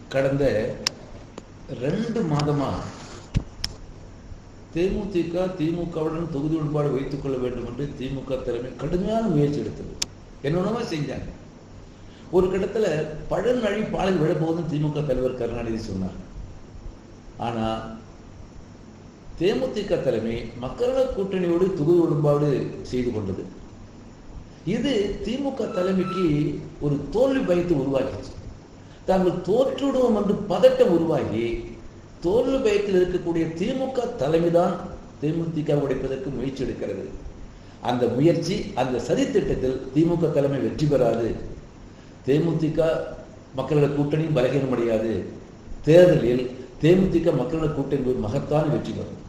கடந்த ரெண்டு மாதமா தேமுதிக திமுகவுடன் தொகுதி உடன்பாடு வைத்துக் கொள்ள வேண்டும் என்று திமுக தலைமை கடுமையான முயற்சி எடுத்தது என்னென்னமோ செஞ்சாங்க ஒரு கட்டத்துல பழநழி பாலில் விழப்போகுதுன்னு திமுக தலைவர் கருணாநிதி சொன்னார் ஆனா தேமுதிக தலைமை மக்களவை கூட்டணியோடு தொகுதி உடன்பாடு செய்து கொண்டது இது திமுக தலைமைக்கு ஒரு தோல்வி பயத்தை உருவாக்கிச்சு தாங்கள் தோற்றுவிடுவோம் என்று பதட்டம் உருவாகி தோல்வி பயத்தில் இருக்கக்கூடிய திமுக தலைமைதான் தேமுதிக உடைப்பதற்கு முயற்சி எடுக்கிறது அந்த முயற்சி அந்த சதி திட்டத்தில் திமுக தலைமை வெற்றி பெறாது தேமுதிக மக்களோட கூட்டணியும் பலகீனம் அடையாது தேர்தலில் தேமுதிக மக்களோட கூட்டணி ஒரு மகத்தான வெற்றி பெறும்